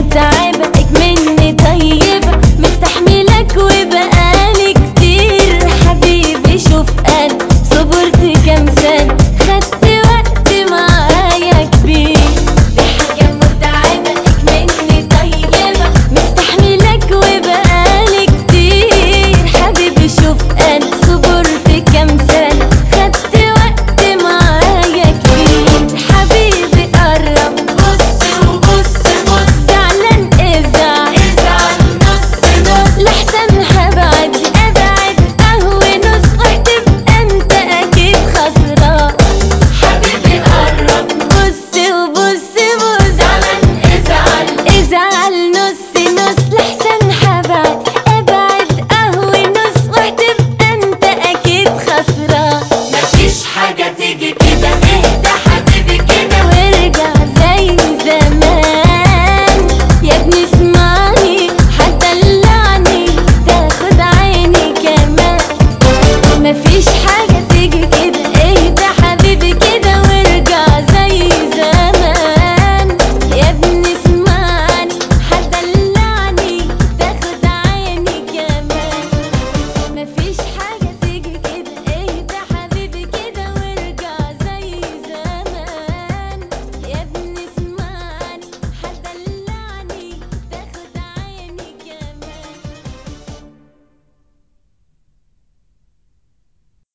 متعبة مني طيبة مستحملك وبقالي كتير حبيبي شوف انا صبرت كام سنة خدت وقت معايا كبير دي حاجة متعبة مني طيبة مستحملك وبقالي كتير حبيبي شوف انا صبرت كام سنة خدت وقت معايا كبير حبيبي قرب بص وبص بص زعلان ازعل ازعل نص نص لحسن هبعد ابعد قهوة نص وهتبقى انت اكيد خسران حبيبي قرب بص وبص بص زعلان ازعل ازعل نص نص لحسن هبعد ابعد قهوة نص وهتبقى انت اكيد خسران مفيش حاجة تيجي كده اهدى حبيبي كده وارجع زي زمان يا ابني اسمعني هتدلعني تاخد عيني كمان مفيش حاجة